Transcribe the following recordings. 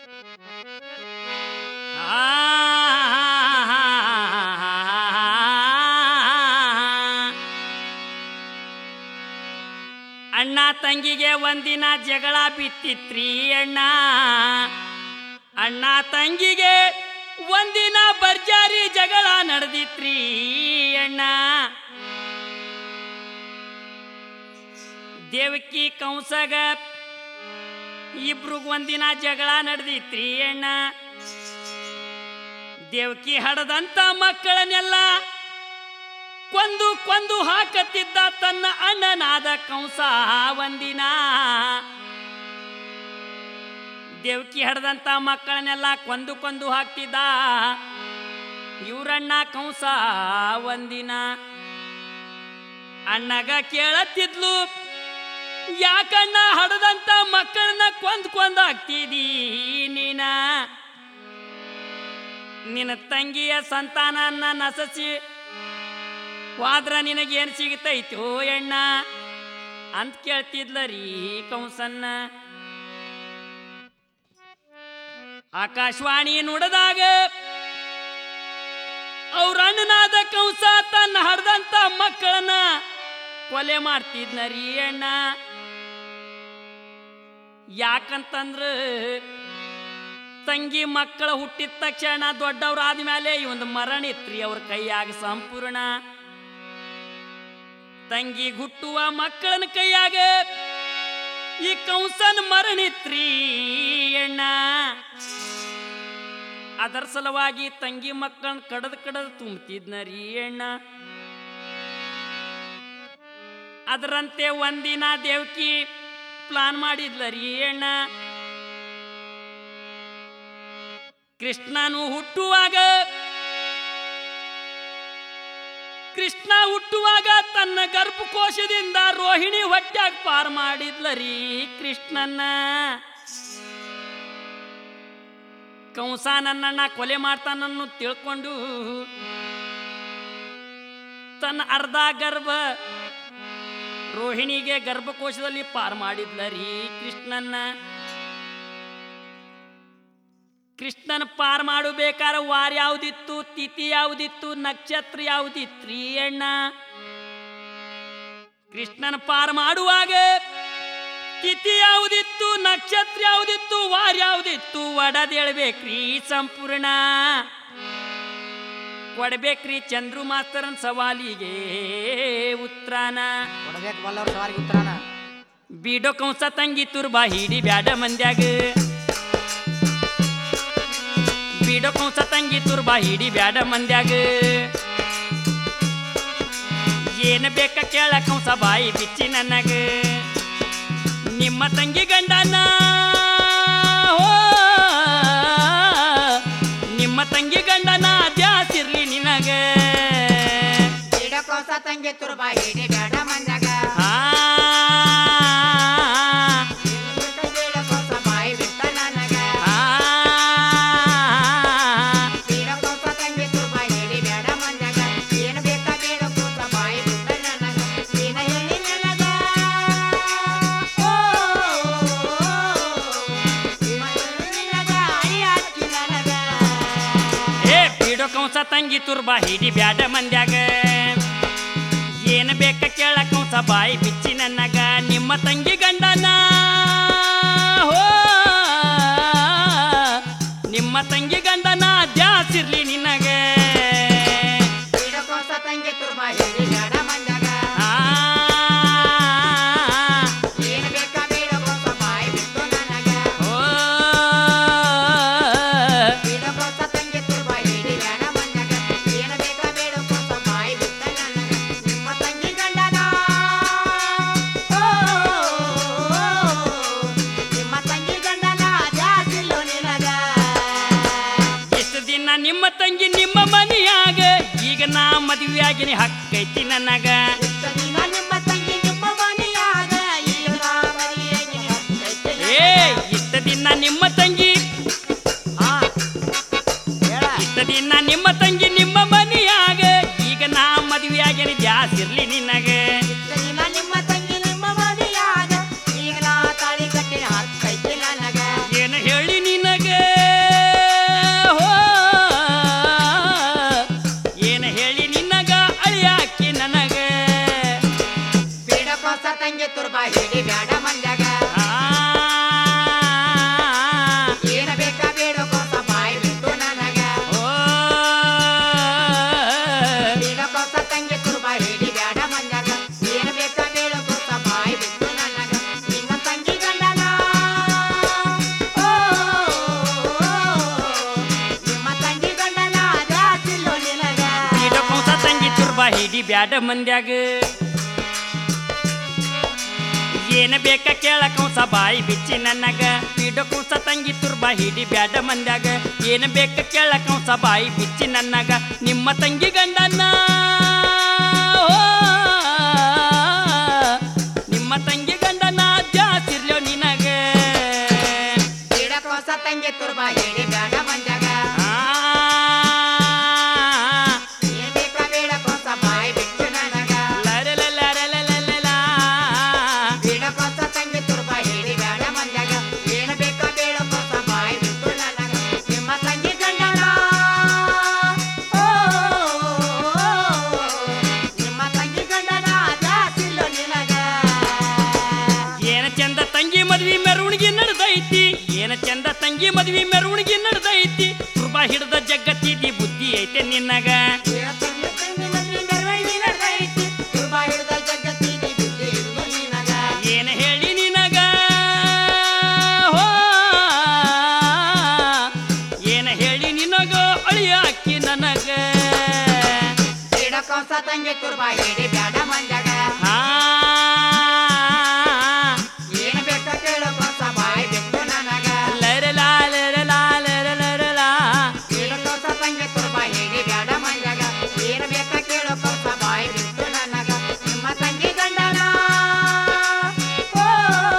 ಅಣ್ಣ ತಂಗಿಗೆ ಒಂದಿನ ಜಗಳ ಬಿತ್ತಿತ್ರಿ ಅಣ್ಣ ಅಣ್ಣ ತಂಗಿಗೆ ಒಂದಿನ ಬರ್ಜಾರಿ ಜಗಳ ನಡೆದಿತ್ರಿ ಅಣ್ಣ ದೇವಕಿ ಕಂಸಗ ಇಬ್ರಿಗ್ ಒಂದಿನ ಜಗಳ ನಡೆದಿತ್ರಿ ಅಣ್ಣ ದೇವಕಿ ಹಡದಂತ ಮಕ್ಕಳನ್ನೆಲ್ಲ ಕೊಂದು ಕೊಂದು ಹಾಕತ್ತಿದ್ದ ತನ್ನ ಅಣ್ಣನಾದ ಕಂಸ ಒಂದಿನ ದೇವಕಿ ಹಡದಂತ ಮಕ್ಕಳನ್ನೆಲ್ಲ ಕೊಂದು ಕೊಂದು ಹಾಕ್ತಿದ್ದ ಇವ್ರಣ್ಣ ಕಂಸ ಒಂದಿನ ಅಣ್ಣಗ ಕೇಳತ್ತಿದ್ಲು ಯಾಕಣ್ಣ ಹಡದಂತ ಮಕ್ಕಳನ್ನ ಕೊಂದ್ ಕೊಂದ್ ಹಾಕ್ತಿದೀ ನೀನ ನಿನ್ನ ತಂಗಿಯ ಸಂತಾನನ್ನ ನಸಸಿ ಹೋದ್ರ ನಿನಗೇನು ಸಿಗ್ತೈತೋ ಎಣ್ಣ ಅಂತ ಕೇಳ್ತಿದ್ಲ ರೀ ಕಂಸನ್ನ ಆಕಾಶವಾಣಿ ನುಡದಾಗ ಅವ್ರ ಅಣ್ಣನಾದ ಕಂಸ ತನ್ನ ಹಡ್ದಂತ ಮಕ್ಕಳನ್ನ ಕೊಲೆ ಮಾಡ್ತಿದ್ನ ರೀ ಅಣ್ಣ ಯಾಕಂತಂದ್ರ ತಂಗಿ ಮಕ್ಕಳ ಹುಟ್ಟಿದ ತಕ್ಷಣ ದೊಡ್ಡವ್ರಾದ ಮೇಲೆ ಈ ಒಂದು ಮರಣ ಇತ್ರಿ ಅವ್ರ ಕೈಯಾಗ ಸಂಪೂರ್ಣ ತಂಗಿ ಹುಟ್ಟುವ ಮಕ್ಕಳನ ಕೈಯಾಗ ಈ ಕಂಸನ ಮರಣಿತ್ರಿ ಅಣ್ಣ ಅದರ ಸಲುವಾಗಿ ತಂಗಿ ಮಕ್ಕಳನ್ನ ಕಡದ್ ಕಡದ್ ತುಂಬ್ತಿದ್ನ ರೀ ಅಣ್ಣ ಅದರಂತೆ ಒಂದಿನ ದೇವಕಿ ಪ್ಲಾನ್ ಮಾಡಿದ್ಲ ರೀ ಅಣ್ಣ ಕೃಷ್ಣನು ಹುಟ್ಟುವಾಗ ಕೃಷ್ಣ ಹುಟ್ಟುವಾಗ ತನ್ನ ಗರ್ಭಕೋಶದಿಂದ ರೋಹಿಣಿ ಹೊಟ್ಟ್ಯಾಗ ಪಾರ್ ಮಾಡಿದ್ಲ ರೀ ಕೃಷ್ಣನ್ನ ಕಂಸ ನನ್ನನ್ನ ಕೊಲೆ ಮಾಡ್ತಾನನ್ನು ತಿಳ್ಕೊಂಡು ತನ್ನ ಅರ್ಧ ಗರ್ಭ ರೋಹಿಣಿಗೆ ಗರ್ಭಕೋಶದಲ್ಲಿ ಪಾರ್ ಮಾಡಿದ್ಲ ರೀ ಕೃಷ್ಣನ್ನ ಕೃಷ್ಣನ ಪಾರ್ ಮಾಡಬೇಕಾರ ವಾರ ಯಾವುದಿತ್ತು ತಿಥಿ ಯಾವುದಿತ್ತು ನಕ್ಷತ್ರ ಯಾವುದಿತ್ರಿ ಅಣ್ಣ ಕೃಷ್ಣನ ಪಾರ್ ಮಾಡುವಾಗ ತಿಥಿ ಯಾವುದಿತ್ತು ನಕ್ಷತ್ರ ಯಾವುದಿತ್ತು ವಾರ ಯಾವುದಿತ್ತು ಒಡದೇಳ್ಬೇಕ್ರಿ ಸಂಪೂರ್ಣ ಕೊಡ್ಬೇಕ್ರಿ ಚಂದ್ರು ಮಾಸ್ತರನ್ ಸವಾಲಿಗೆ ಉತ್ರಾನ ಕೊಡ್ಬೇಕು ಬಲ್ಲವ್ರ ಸವಾರಿಗೆ ಉತ್ತರಾನ ಬೀಡೋ ಕಂಸ ತಂಗಿ ತುರ್ಬಾ ಹಿಡಿ ಬ್ಯಾಡ ಮಂದ್ಯಾಗ ಬೀಡೋ ಕಂಸ ತಂಗಿ ತುರ್ಬಾ ಹಿಡಿ ಬ್ಯಾಡ ಮಂದ್ಯಾಗ ಏನ್ ಬೇಕ ಕೇಳ ಕಂಸ ಬಾಯಿ ಬಿಚ್ಚಿ ನನಗ ನಿಮ್ಮ ತಂಗಿ ಗಂಡನ ಹೋ, ನಿಮ್ಮ ತಂಗಿ ಗಂಡನ ದ್ಯಾಸಿರ್ಲಿ ನಿನಗ ಇಡಕೋಸ ತಂಗಿ ತುರ್ಬ ಹಿಡಿ ಬೇಡ ಮಂದ್ಯಾಗ ಆ ಇಡಕೋಸ ಬಾಯಿ ಬಿಟ್ಟ ನನಗ ಆ ಇಡಕೋಸ ತಂಗಿ ತುರ್ಬ ಹಿಡಿ ಬೇಡ ಮಂದ್ಯಾಗ ಏನು ಬೇಕಾ ಬೇಡಕೋಸ ಬಾಯಿ ಬಿಟ್ಟ ನನಗ ನೀನ ಹೇಳಿ ನನಗ ಓ, ನಿನಗ ಅಡಿ ಹಾಕಿ ನನಗ ಏ ಬಿಡೋ ಕಂಸ ತಂಗಿ ತುರ್ಬಾ ಹಿಡಿ ಬ್ಯಾಡ ಮಂದ್ಯಾಗ ಏನ್ ಬೇಕ ಕೇಳ ಕಂಸ ಬಾಯಿ ಬಿಚ್ಚಿ ನನಗ ನಿಮ್ಮ ತಂಗಿ ಗಂಡನ ಹೋ ನಿಮ್ಮ ತಂಗಿ ಗಂಡನ ದ್ಯಾಸಿರ್ಲಿ ನಿನಗ ಇಡಕೋಸ ತಂಗಿ ತುರ್ಬ ಹಿಡಿ ಬೇಡ ಮಂದ್ಯಾಗ ಆ ಏನು ಬೇಕಾ ಬೇಡಕೋಸ ಬಾಯಿ ಬಿಟ್ಟು ನನಗ ಓ ಬೇಡಕೋಸ ತಂಗಿ ತುರ್ಬ ಹಿಡಿ ಬೇಡ ಮಂದ್ಯಾಗ ಏನು ಬೇಕಾ ಬೇಡಕೋಸ ಬಾಯಿ ಬಿಟ್ಟ ನನಗ ನಿಮ್ಮ ತಂಗಿ ಗಂಡನ ಓ, ನಿಮ್ಮ ತಂಗಿ ಗಂಡನ ಜಾತಿಲ್ಲೋ ನಿನಗ ಇಷ್ಟು ದಿನ ನಿಮ್ಮ ತಂಗಿ ನಿಮ್ಮ ಮನೆಯಾಗ ಈಗ ನಾ ಮದುವೆಯಾಗಿನಿ ಹಕ್ಕೈತಿ ನನಗ ಇಷ್ಟ ದಿನ ನಿಮ್ಮ ತಂಗಿ ನಿಮ್ಮ ಮನೆಯಾಗ ಈಗ ನಾ ಮದುವೆಯಾಗಿ ಹತ್ತೈತೆ ಏ ನನಗ. ಇಷ್ಟ ದಿನ ನಿಮ್ಮ ತಂಗಿ ಆ, ಹೇಳ. ಇಷ್ಟ ದಿನ ನಿಮ್ಮ ತಂಗಿ ನಿಮ್ಮ ಮನೆಯಾಗ ಈಗ ನಾ ಮದುವೆಯಾಗಿನಿ ಜಾಸ್ತಿರ್ಲಿ ನಿನಗ ಇಷ್ಟ ದಿನ ನಿಮ್ಮ ತಂಗಿ ನಿಮ್ಮ ಮನೆಯಾಗ ಈಗ ನಾ ತಾಳಿ ಕಟ್ಟಿನ ಹತ್ತೈತೆ ನನಗ ಏನು ಹೇಳಿ ನಿನಗ ಹಿಡಿ ಬ್ಯಾಡ ಮಂದ್ಯಾಗ ಏನ ಬೇಕ ಕೇಳ ಕಂಸ ಬಾಯಿ ಬಿಚ್ಚಿ ನನಗ ಪೀಡ ಕುಂಸ ತಂಗಿ ತುರ್ಬ ಹಿಡಿ ಬ್ಯಾಡ ಮಂದ್ಯಾಗ ಏನ ಬೇಕ ಕೇಳ ಕಂಸ ಬಾಯಿ ಬಿಚ್ಚಿ ನನಗ ನಿಮ್ಮ ತಂಗಿ ಗಂಡನ್ನ ಓ, ನಿಮ್ಮ ತಂಗಿ ಗಂಡನ ಜಾಸಿರ್ಲೋ ನಿನಗ ಹಿಡಕೋಸ ತಂಗಿ ತುರ್ಬ ಹೇಳಿ ಬ್ಯಾಡ ಮಂಜಾಗ ಆ, ಏನ್ ಬೇಕ ಬೇಡ ಕೋಸ ಬಾಯಿ ಬಿಟ್ಟು ನನಗ ಲರಲಲರಲಲಲಲ. ಹಿಡಕೋಸ ತಂಗಿ ತುರ್ಬ ಹೇಳಿ ಬ್ಯಾಡ ಮಂಜಾಗ ಏನ್ ಬೇಕ ಬೇಡ ಕೋಸ ಬಾಯಿ ಬಿಟ್ಟು ನನಗ ನಿಮ್ಮ ತಂಗಿ ಗಂಡನ ಓ, ನಿಮ್ಮ ತಂಗಿ ಗಂಡನ ಜಾಸ್ತಿಲ್ಲ ನಿನಗ ಏನ ಚಂದ ತಂಗಿ ಮದ್ವಿ ಮೆರವಣಿಗೆ ನಡೆದೈತಿ ಏನ ಚಂದ ತಂಗಿ ಮದ್ವಿ ಮೆರವಣಿಗೆ ನಡೆದೈತಿ ಕೃಪಾ ಹಿಡ್ದ ಜಗತ್ತಿದಿ ಬುದ್ಧಿ ಐತೆ ನಿನ್ನಗ ಏನ ಹೇಳಿ ನಿನಗ ಹೋ ಏನ ಹೇಳಿ ನಿನಗ ಅಳಿಯ ಅಕ್ಕಿ ನನಗ ತಂಗಿ ತುರ್ಬ ಹೇಳಿ ಬ್ಯಾಡ ಮಂಜಾಗ ಹಾ ಏನ್ ಬೇಕ ಕೇಳು ಕೋಸ ಬಾಯಿ ಬಿಟ್ಟು ನನಗ ಲರಲಾ ಲರಲಾ ಲರಲರಲಾ. ಕೇಳು ಕೋಸ ತಂಗಿ ತುರ್ಬ ಹೇಳಿ ಬ್ಯಾಡ ಮಂಜಾಗ ಏನ್ ಬೇಕ ಕೇಳು ಕೋಸ ಬಾಯಿ ಬಿಟ್ಟು ನನಗ ನಿಮ್ಮ ತಂಗಿ ಗಂಡನ ಓ,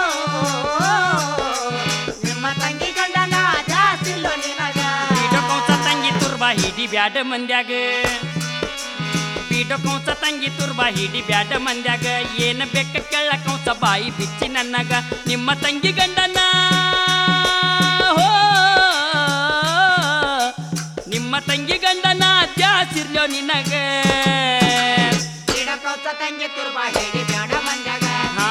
ನಿಮ್ಮ ತಂಗಿ ಗಂಡನ ಜಾಸ್ತಿಲ್ಲೋ ನಿನಗ ಪೀಠ ಕೌಂಸ ತಂಗಿ ತುರ್ಬ ಹಿಡಿ ಬ್ಯಾಡ ಮಂದ್ಯಾಗ ಪೀಠ ಕೌಂಸ ತಂಗಿ ತುರ್ಬ ಹಿಡಿ ಬ್ಯಾಡ ಮಂದ್ಯಾಗ ಏನ ಬೇಕ ಕೆಳ ಕೌಂಸ ಬಾಯಿ ಬಿಚ್ಚಿ ನನಗ ನಿಮ್ಮ ತಂಗಿ ಗಂಡನ ಹೋ ನಿಮ್ಮ ತಂಗಿ ಗಂಡನ ಜಾಸಿರ್ಲೋ ನಿನಗ ಹಿಡಕೋಸ ತಂಗಿ ತುರ್ಬ ಹೇಳಿ ಬ್ಯಾಡ ಮಂಜಾಗ ಹಾ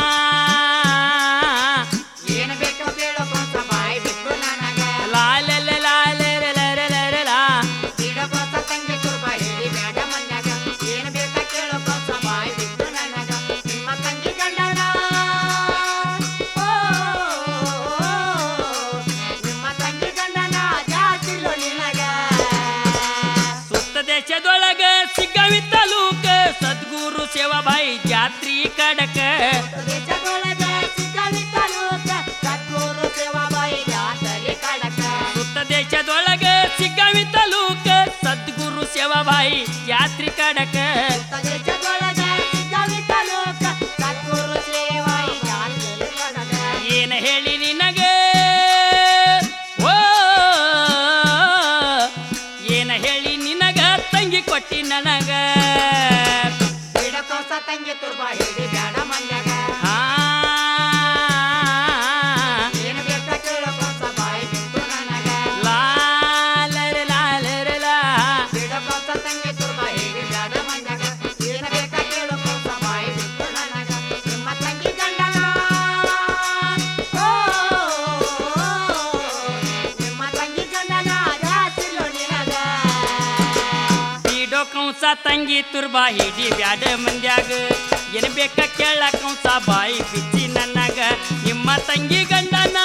ಏನ್ ಬೇಕೋ ಕೇಳು ಕೋಸ ಬಾಯಿ ಬಿಟ್ಟು ನನಗ ಲಾಲೆಲೆ ಲಾಲೆಲೆ ಲರೆಲೆರೆ ಲಾ. ಹಿಡಕೋಸ ತಂಗಿ ತುರ್ಬ ಹೇಳಿ ಬ್ಯಾಡ ಮಂಜಾಗ ಏನ್ ಬೇಕ ಕೇಳು ಕೋಸ ಬಾಯಿ ಬಿಟ್ಟು ನನಗ ನಿಮ್ಮ ತಂಗಿ ಗಂಡನ ಓ, ನಿಮ್ಮ ತಂಗಿ ಗಂಡನ ಜಾತಿಲೋ ನಿನಗ ಸುತ್ತ ದೇಶದೊಳಗ ಸಿಗ್ಗಾವಿ ತಾಲೂಕ ಸದ್ಗುರು ಸೇವಾಬಾಯಿ ಜಾತ್ರಿ ಕಡಕ ದೇಶದೊಳಗ ಸಿಗವಿ ತಾಲೂಕ ಸದ್ಗುರು ಸೇವಾಬಾಯಿ ಜಾತರೆ ಕಡಕ ಸುತ್ತ ದೇಶದೊಳಗ ಸಿಗ್ಗಾವಿ ತಾಲೂಕ ಸದ್ಗುರು ಸೇವಾಬಾಯಿ ಜಾತ್ರಿ ಕಡಕ ದೇಶದೊಳಗ ಸಿಗವಿ ತಾಲೂಕ ಸದ್ಗುರು ಸೇವಾಯಿ ಜಾತರೆ ಕಡಕ ಏನ ಹೇಳಿ ನಿನಗ ಓ ಏನ ಹೇಳಿ ನಿನಗ ತಂಗಿ ಕೊಟ್ಟಿ ನನಗ ಹಿಡಕೋಸ ತಂಗಿ ತುರ್ಬ ಹೇಳಿ ಬ್ಯಾಡ ಮಂಜಾಗ ಆ ಏನು ಬೇಕ ಕೇಳು ಕೋಸ ಬಾಯಿ ಬಿಟ್ಟು ನನಗ ಲಾಲರೆ ಲಾಲರೆ ಲಾ. ಹಿಡಕೋಸ ತಂಗಿ ತುರ್ಬ ಹೇಳಿ ಬ್ಯಾಡ ಮಂಜಾಗ ಏನು ಬೇಕ ಕೇಳು ಕೋಸ ಬಾಯಿ ಬಿಟ್ಟು ನನಗ ನಿಮ್ಮ ತಂಗಿ ಗಂಡನ ಓ, ನಿಮ್ಮ ತಂಗಿ ಗಂಡನ ಜಾತಿಲೋ ನಿನಗ ಇಡೋ ಕಂಸ ತಂಗಿ ತುರ್ಬಾ ಹಿಡಿ ಬ್ಯಾಡ ಮಂದ್ಯಾಗ ಏನ್ ಬೇಕ ಕೇಳ ಕಂಸ ಬಾಯಿ ಬಿಚ್ಚಿ ನನಗ ನಿಮ್ಮ ತಂಗಿ ಗಂಡನ